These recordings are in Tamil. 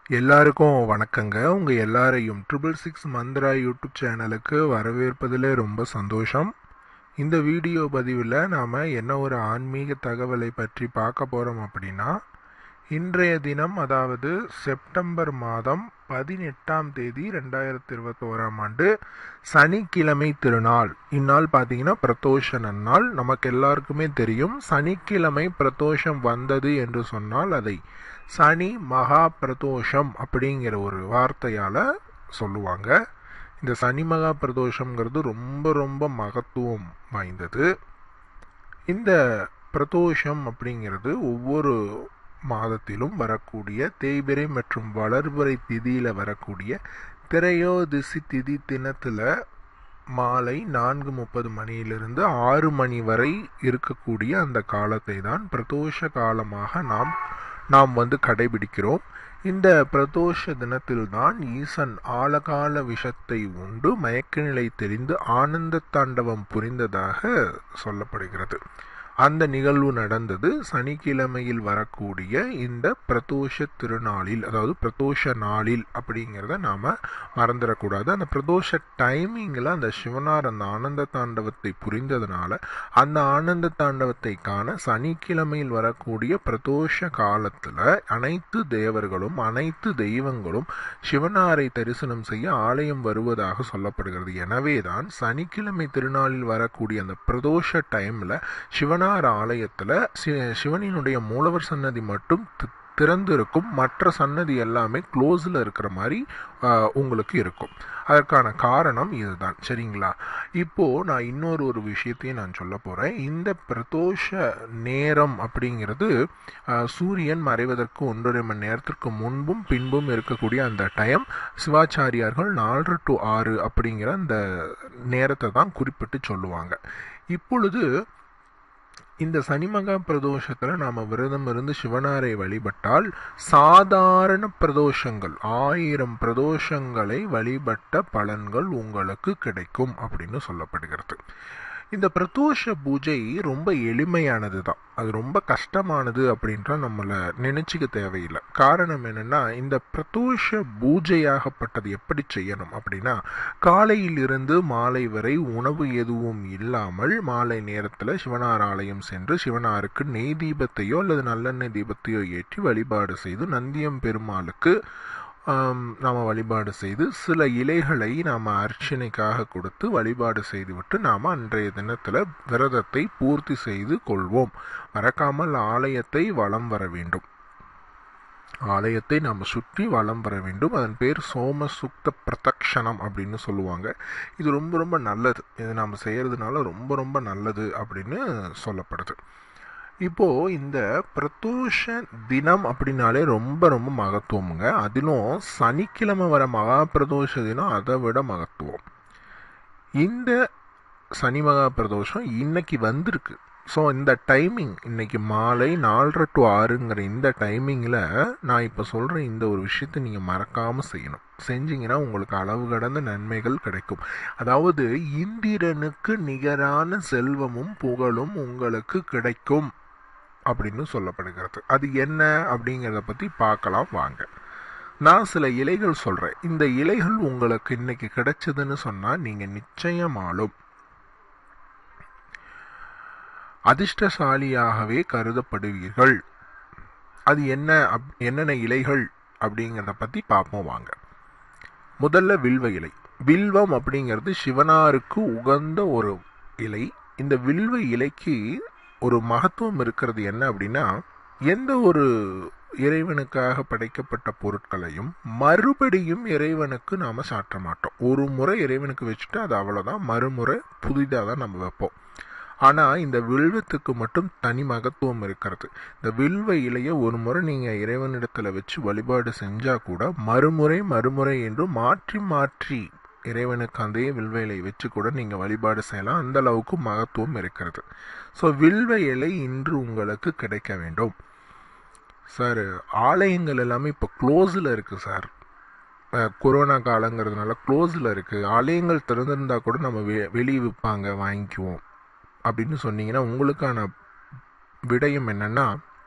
எல்லாருக்கும் வணக்கங்க உங்கள் எல்லாரையும் ட்ரிபிள் சிக்ஸ் மந்த்ரா யூடியூப் சேனலுக்கு வரவேற்பதில் ரொம்ப சந்தோஷம் இந்த வீடியோ பதிவில் நாம் என்ன ஒரு ஆன்மீக தகவலை பற்றி பார்க்க போகிறோம் அப்படின்னா இன்றைய தினம் அதாவது செப்டம்பர் மாதம் பதினெட்டாம் தேதி ரெண்டாயிரத்தி இருபத்தோராம் ஆண்டு சனிக்கிழமை திருநாள் இந்நாள் பார்த்தீங்கன்னா பிரதோஷ நன்னாள் நமக்கு எல்லாருக்குமே தெரியும் சனிக்கிழமை பிரதோஷம் வந்தது என்று சொன்னால் அதை சனி மகா பிரதோஷம் அப்படிங்கிற ஒரு வார்த்தையால் சொல்லுவாங்க இந்த சனி மகா பிரதோஷங்கிறது ரொம்ப ரொம்ப மகத்துவம் வாய்ந்தது இந்த பிரதோஷம் அப்படிங்கிறது ஒவ்வொரு மாதத்திலும் வரக்கூடிய தேய்பிரை மற்றும் வளர்பிறை திதியில் வரக்கூடிய திரையோதிசி திதி தினத்தில் மாலை நான்கு முப்பது மணியிலிருந்து ஆறு மணி வரை இருக்கக்கூடிய அந்த காலத்தை தான் பிரதோஷ காலமாக நாம் நாம் வந்து கடைபிடிக்கிறோம் இந்த பிரதோஷ தினத்தில்தான் ஈசன் ஆழகால விஷத்தை உண்டு மயக்க நிலை தெரிந்து ஆனந்த தாண்டவம் புரிந்ததாக சொல்லப்படுகிறது அந்த நிகழ்வு நடந்தது சனிக்கிழமையில் வரக்கூடிய இந்த பிரதோஷ திருநாளில் அதாவது பிரதோஷ நாளில் அப்படிங்கிறத நாம் மறந்துடக்கூடாது அந்த பிரதோஷ டைமிங்கில் அந்த சிவனார் அந்த ஆனந்த தாண்டவத்தை புரிந்ததுனால அந்த ஆனந்த தாண்டவத்தை காண சனிக்கிழமையில் வரக்கூடிய பிரதோஷ காலத்தில் அனைத்து தேவர்களும் அனைத்து தெய்வங்களும் சிவனாரை தரிசனம் செய்ய ஆலயம் வருவதாக சொல்லப்படுகிறது எனவே தான் சனிக்கிழமை திருநாளில் வரக்கூடிய அந்த பிரதோஷ டைமில் சிவனார் சிவனார் ஆலயத்தில் சிவனினுடைய மூலவர் சன்னதி மட்டும் திறந்து இருக்கும் மற்ற சன்னதி எல்லாமே க்ளோஸில் இருக்கிற மாதிரி உங்களுக்கு இருக்கும் அதற்கான காரணம் இதுதான் சரிங்களா இப்போது நான் இன்னொரு ஒரு விஷயத்தையும் நான் சொல்ல போகிறேன் இந்த பிரதோஷ நேரம் அப்படிங்கிறது சூரியன் மறைவதற்கு ஒன்றரை மணி நேரத்திற்கு முன்பும் பின்பும் இருக்கக்கூடிய அந்த டைம் சிவாச்சாரியார்கள் நாலு டு ஆறு அப்படிங்கிற அந்த நேரத்தை தான் குறிப்பிட்டு சொல்லுவாங்க இப்பொழுது இந்த சனிமகா பிரதோஷத்தில் நாம் விரதம் இருந்து சிவனாரை வழிபட்டால் சாதாரண பிரதோஷங்கள் ஆயிரம் பிரதோஷங்களை வழிபட்ட பலன்கள் உங்களுக்கு கிடைக்கும் அப்படின்னு சொல்லப்படுகிறது இந்த பிரதோஷ பூஜை ரொம்ப எளிமையானது தான் அது ரொம்ப கஷ்டமானது அப்படின்றா நம்மளை நினச்சிக்க தேவையில்லை காரணம் என்னென்னா இந்த பிரதோஷ பூஜையாகப்பட்டது எப்படி செய்யணும் அப்படின்னா காலையில் இருந்து மாலை வரை உணவு எதுவும் இல்லாமல் மாலை நேரத்தில் சிவனார் ஆலயம் சென்று சிவனாருக்கு நெய் தீபத்தையோ அல்லது நல்லெண்ணெய் தீபத்தையோ ஏற்றி வழிபாடு செய்து நந்தியம் பெருமாளுக்கு நாம் வழிபாடு செய்து சில இலைகளை நாம் அர்ச்சனைக்காக கொடுத்து வழிபாடு செய்துவிட்டு நாம் அன்றைய தினத்தில் விரதத்தை பூர்த்தி செய்து கொள்வோம் மறக்காமல் ஆலயத்தை வலம் வர வேண்டும் ஆலயத்தை நாம் சுற்றி வலம் வர வேண்டும் அதன் பேர் சோம சுக்த பிரதக்ஷணம் அப்படின்னு சொல்லுவாங்க இது ரொம்ப ரொம்ப நல்லது இது நாம் செய்கிறதுனால ரொம்ப ரொம்ப நல்லது அப்படின்னு சொல்லப்படுது இப்போது இந்த பிரதோஷ தினம் அப்படின்னாலே ரொம்ப ரொம்ப மகத்துவமுங்க அதிலும் சனிக்கிழமை வர மகா பிரதோஷ தினம் அதை விட மகத்துவம் இந்த சனி மகா பிரதோஷம் இன்னைக்கு வந்திருக்கு ஸோ இந்த டைமிங் இன்னைக்கு மாலை நாலரை டு ஆறுங்கிற இந்த டைமிங்கில் நான் இப்போ சொல்கிற இந்த ஒரு விஷயத்தை நீங்கள் மறக்காமல் செய்யணும் செஞ்சீங்கன்னா உங்களுக்கு அளவு கடந்த நன்மைகள் கிடைக்கும் அதாவது இந்திரனுக்கு நிகரான செல்வமும் புகழும் உங்களுக்கு கிடைக்கும் அப்படின்னு சொல்லப்படுகிறது அது என்ன அப்படிங்கிறத பற்றி பார்க்கலாம் வாங்க நான் சில இலைகள் சொல்கிறேன் இந்த இலைகள் உங்களுக்கு இன்னைக்கு கிடைச்சதுன்னு சொன்னால் நீங்கள் நிச்சயமாலும் அதிர்ஷ்டசாலியாகவே கருதப்படுவீர்கள் அது என்ன அப் என்னென்ன இலைகள் அப்படிங்கிறத பற்றி பார்ப்போம் வாங்க முதல்ல வில்வ இலை வில்வம் அப்படிங்கிறது சிவனாருக்கு உகந்த ஒரு இலை இந்த வில்வ இலைக்கு ஒரு மகத்துவம் இருக்கிறது என்ன அப்படின்னா எந்த ஒரு இறைவனுக்காக படைக்கப்பட்ட பொருட்களையும் மறுபடியும் இறைவனுக்கு நாம் சாற்ற மாட்டோம் ஒரு முறை இறைவனுக்கு வச்சுட்டு அது அவ்வளோதான் மறுமுறை புதிதாக தான் நம்ம வைப்போம் ஆனால் இந்த வில்வத்துக்கு மட்டும் தனி மகத்துவம் இருக்கிறது இந்த வில்வ இலையை ஒரு முறை நீங்கள் இறைவனிடத்தில் வச்சு வழிபாடு செஞ்சால் கூட மறுமுறை மறுமுறை என்று மாற்றி மாற்றி இறைவனுக்கு அதே வில்வ இலை வச்சு கூட நீங்கள் வழிபாடு செய்யலாம் அந்த அளவுக்கு மகத்துவம் இருக்கிறது ஸோ வில்வ இலை இன்று உங்களுக்கு கிடைக்க வேண்டும் சார் ஆலயங்கள் எல்லாமே இப்போ க்ளோஸில் இருக்குது சார் கொரோனா காலங்கிறதுனால க்ளோஸில் இருக்குது ஆலயங்கள் திறந்திருந்தால் கூட நம்ம வெ வெளியே விற்பாங்க வாங்கிக்குவோம் அப்படின்னு சொன்னீங்கன்னா உங்களுக்கான விடயம் என்னென்னா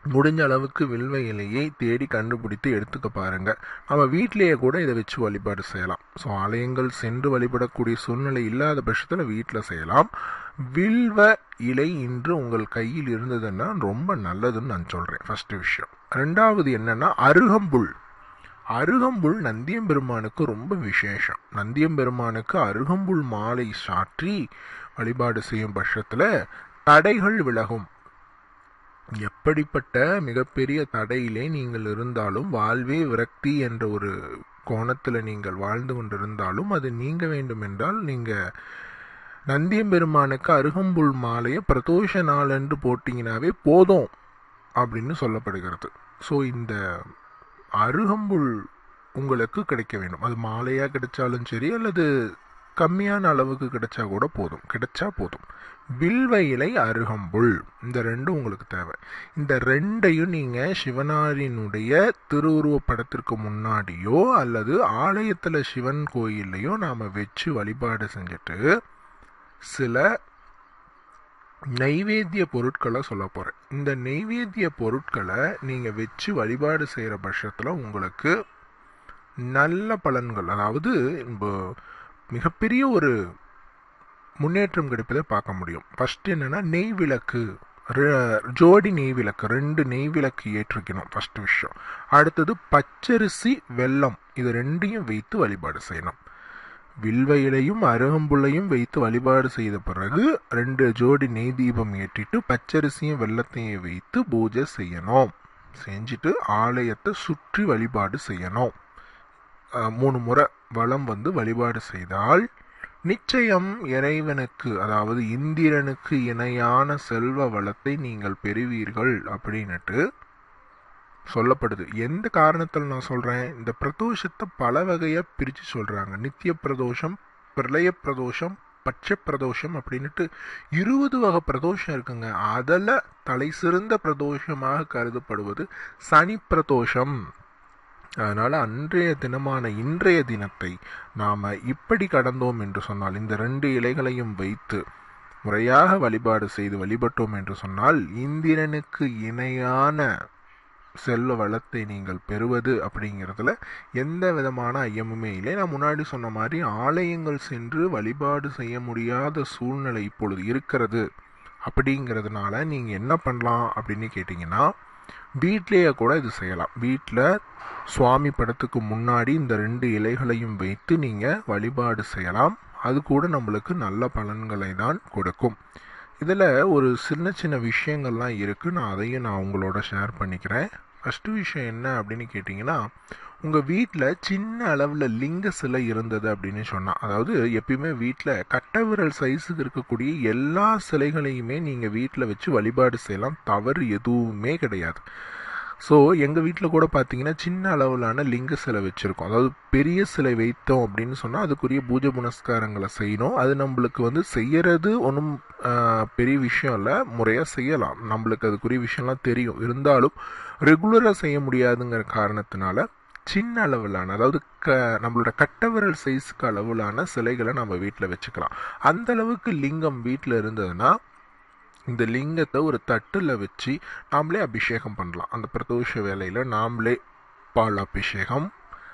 முடிஞ்ச அளவுக்கு வில்வ இலையை தேடி கண்டுபிடித்து எடுத்துக்க பாருங்க நம்ம வீட்டிலேயே கூட இதை வச்சு வழிபாடு செய்யலாம் ஸோ ஆலயங்கள் சென்று வழிபடக்கூடிய சூழ்நிலை இல்லாத பட்சத்தில் வீட்டில் செய்யலாம் வில்வ இலை இன்று உங்கள் கையில் இருந்ததுன்னா ரொம்ப நல்லதுன்னு நான் சொல்கிறேன் ஃபர்ஸ்ட் விஷயம் ரெண்டாவது என்னன்னா அருகம்புல் அருகம்புல் நந்தியம்பெருமானுக்கு ரொம்ப விசேஷம் நந்தியம்பெருமானுக்கு அருகம்புல் மாலை சாற்றி வழிபாடு செய்யும் பட்சத்தில் தடைகள் விலகும் எப்படிப்பட்ட மிகப்பெரிய தடையிலே நீங்கள் இருந்தாலும் வாழ்வே விரக்தி என்ற ஒரு கோணத்தில் நீங்கள் வாழ்ந்து கொண்டிருந்தாலும் அது நீங்க வேண்டும் என்றால் நீங்கள் நந்தியம்பெருமானுக்கு அருகம்புல் மாலையை பிரதோஷ நாள் என்று போட்டிங்கனாவே போதும் அப்படின்னு சொல்லப்படுகிறது ஸோ இந்த அருகம்புல் உங்களுக்கு கிடைக்க வேண்டும் அது மாலையாக கிடைச்சாலும் சரி அல்லது கம்மியான அளவுக்கு கிடைச்சா கூட போதும் கிடைச்சா போதும் வில்வ இலை அருகம்புல் இந்த ரெண்டும் உங்களுக்கு தேவை இந்த ரெண்டையும் நீங்கள் சிவனாரினுடைய திருவுருவ படத்திற்கு முன்னாடியோ அல்லது ஆலயத்தில் சிவன் கோயில்லையோ நாம் வச்சு வழிபாடு செஞ்சுட்டு சில நைவேத்திய பொருட்களை சொல்ல போகிறேன் இந்த நெய்வேத்திய பொருட்களை நீங்கள் வச்சு வழிபாடு செய்கிற பட்சத்தில் உங்களுக்கு நல்ல பலன்கள் அதாவது மிகப்பெரிய ஒரு முன்னேற்றம் கிடைப்பதை பார்க்க முடியும் ஃபர்ஸ்ட் என்னன்னா நெய் விளக்கு ஜோடி நெய் விளக்கு ரெண்டு நெய் விளக்கு ஏற்றிக்கணும் ஃபர்ஸ்ட் விஷயம் அடுத்தது பச்சரிசி வெல்லம் இது ரெண்டையும் வைத்து வழிபாடு செய்யணும் வில்வ இலையும் அருகம்புள்ளையும் வைத்து வழிபாடு செய்த பிறகு ரெண்டு ஜோடி நெய் தீபம் ஏற்றிட்டு பச்சரிசியும் வெள்ளத்தையும் வைத்து பூஜை செய்யணும் செஞ்சுட்டு ஆலயத்தை சுற்றி வழிபாடு செய்யணும் மூணு முறை வளம் வந்து வழிபாடு செய்தால் நிச்சயம் இறைவனுக்கு அதாவது இந்திரனுக்கு இணையான செல்வ வளத்தை நீங்கள் பெறுவீர்கள் அப்படின்னுட்டு சொல்லப்படுது எந்த காரணத்தில் நான் சொல்கிறேன் இந்த பிரதோஷத்தை பல வகையாக பிரித்து சொல்கிறாங்க நித்திய பிரதோஷம் பிரளய பிரதோஷம் பட்ச பிரதோஷம் அப்படின்னுட்டு இருபது வகை பிரதோஷம் இருக்குங்க அதில் தலை சிறந்த பிரதோஷமாக கருதப்படுவது சனி பிரதோஷம் அதனால் அன்றைய தினமான இன்றைய தினத்தை நாம் இப்படி கடந்தோம் என்று சொன்னால் இந்த ரெண்டு இலைகளையும் வைத்து முறையாக வழிபாடு செய்து வழிபட்டோம் என்று சொன்னால் இந்திரனுக்கு இணையான செல்வ வளத்தை நீங்கள் பெறுவது அப்படிங்கிறதுல எந்த விதமான ஐயமுமே இல்லை நான் முன்னாடி சொன்ன மாதிரி ஆலயங்கள் சென்று வழிபாடு செய்ய முடியாத சூழ்நிலை இப்பொழுது இருக்கிறது அப்படிங்கிறதுனால நீங்கள் என்ன பண்ணலாம் அப்படின்னு கேட்டிங்கன்னா வீட்லேயே கூட இது செய்யலாம் வீட்டில் சுவாமி படத்துக்கு முன்னாடி இந்த ரெண்டு இலைகளையும் வைத்து நீங்கள் வழிபாடு செய்யலாம் அது கூட நம்மளுக்கு நல்ல பலன்களை தான் கொடுக்கும் இதில் ஒரு சின்ன சின்ன விஷயங்கள்லாம் இருக்குது நான் அதையும் நான் உங்களோட ஷேர் பண்ணிக்கிறேன் ஃபஸ்ட்டு விஷயம் என்ன அப்படின்னு கேட்டிங்கன்னா உங்கள் வீட்டில் சின்ன அளவில் லிங்க சிலை இருந்தது அப்படின்னு சொன்னால் அதாவது எப்பயுமே வீட்டில் கட்டை விரல் சைஸுக்கு இருக்கக்கூடிய எல்லா சிலைகளையுமே நீங்கள் வீட்டில் வச்சு வழிபாடு செய்யலாம் தவறு எதுவுமே கிடையாது ஸோ எங்கள் வீட்டில் கூட பார்த்தீங்கன்னா சின்ன அளவிலான லிங்க சிலை வச்சுருக்கோம் அதாவது பெரிய சிலை வைத்தோம் அப்படின்னு சொன்னால் அதுக்குரிய பூஜை புனஸ்காரங்களை செய்யணும் அது நம்மளுக்கு வந்து செய்யறது ஒன்றும் பெரிய விஷயம் இல்லை முறையாக செய்யலாம் நம்மளுக்கு அதுக்குரிய விஷயம்லாம் தெரியும் இருந்தாலும் ரெகுலராக செய்ய முடியாதுங்கிற காரணத்தினால சின்ன அளவிலான அதாவது க நம்மளோட கட்ட விரல் சைஸுக்கு அளவிலான சிலைகளை நம்ம வீட்டில் வச்சுக்கலாம் அந்த அளவுக்கு லிங்கம் வீட்டில் இருந்ததுன்னா இந்த லிங்கத்தை ஒரு தட்டில் வச்சு நாமளே அபிஷேகம் பண்ணலாம் அந்த பிரதோஷ வேலையில் நாமளே பால் அபிஷேகம்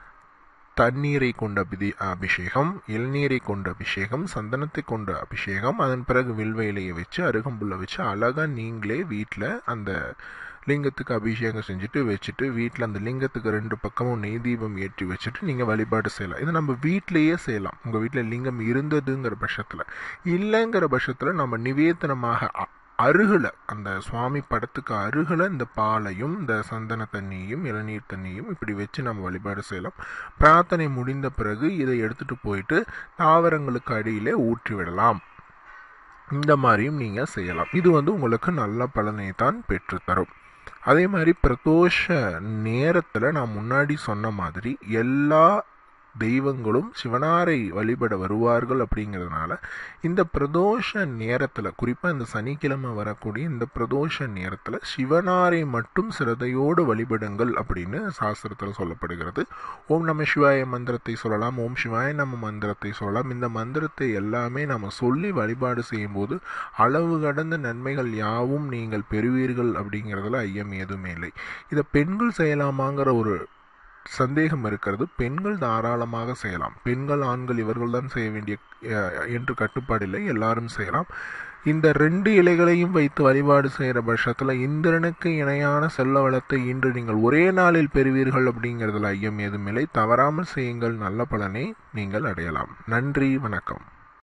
தண்ணீரை கொண்ட அபிதி அபிஷேகம் இளநீரை கொண்ட அபிஷேகம் சந்தனத்தை கொண்ட அபிஷேகம் அதன் பிறகு வில்வ இலையை வச்சு அருகம்புல்லை வச்சு அழகாக நீங்களே வீட்டில் அந்த லிங்கத்துக்கு அபிஷேகம் செஞ்சுட்டு வச்சுட்டு வீட்டில் அந்த லிங்கத்துக்கு ரெண்டு பக்கமும் நெய் தீபம் ஏற்றி வச்சுட்டு நீங்கள் வழிபாடு செய்யலாம் இதை நம்ம வீட்டிலேயே செய்யலாம் உங்கள் வீட்டில் லிங்கம் இருந்ததுங்கிற பட்சத்தில் இல்லைங்கிற பட்சத்தில் நம்ம நிவேதனமாக அருகில் அந்த சுவாமி படத்துக்கு அருகில் இந்த பாலையும் இந்த சந்தன தண்ணியும் இளநீர் தண்ணியும் இப்படி வச்சு நம்ம வழிபாடு செய்யலாம் பிரார்த்தனை முடிந்த பிறகு இதை எடுத்துகிட்டு போயிட்டு தாவரங்களுக்கு அடியிலே ஊற்றி விடலாம் இந்த மாதிரியும் நீங்கள் செய்யலாம் இது வந்து உங்களுக்கு நல்ல பலனை தான் பெற்றுத்தரும் அதே மாதிரி பிரதோஷ நேரத்தில் நான் முன்னாடி சொன்ன மாதிரி எல்லா தெய்வங்களும் சிவனாரை வழிபட வருவார்கள் அப்படிங்கிறதுனால இந்த பிரதோஷ நேரத்தில் குறிப்பாக இந்த சனிக்கிழமை வரக்கூடிய இந்த பிரதோஷ நேரத்தில் சிவனாரை மட்டும் சிரதையோடு வழிபடுங்கள் அப்படின்னு சாஸ்திரத்தில் சொல்லப்படுகிறது ஓம் நம சிவாய மந்திரத்தை சொல்லலாம் ஓம் சிவாய நம்ம மந்திரத்தை சொல்லலாம் இந்த மந்திரத்தை எல்லாமே நம்ம சொல்லி வழிபாடு செய்யும்போது அளவு கடந்த நன்மைகள் யாவும் நீங்கள் பெறுவீர்கள் அப்படிங்கிறதுல ஐயம் எதுவுமே இல்லை இதை பெண்கள் செய்யலாமாங்கிற ஒரு சந்தேகம் இருக்கிறது பெண்கள் தாராளமாக செய்யலாம் பெண்கள் ஆண்கள் இவர்கள் தான் செய்ய வேண்டிய என்று கட்டுப்பாடில்லை எல்லாரும் செய்யலாம் இந்த ரெண்டு இலைகளையும் வைத்து வழிபாடு செய்கிற பட்சத்தில் இந்திரனுக்கு இணையான செல்ல வளத்தை இன்று நீங்கள் ஒரே நாளில் பெறுவீர்கள் அப்படிங்கிறதுல ஐயம் ஏதும் இல்லை தவறாமல் செய்யுங்கள் நல்ல பலனை நீங்கள் அடையலாம் நன்றி வணக்கம்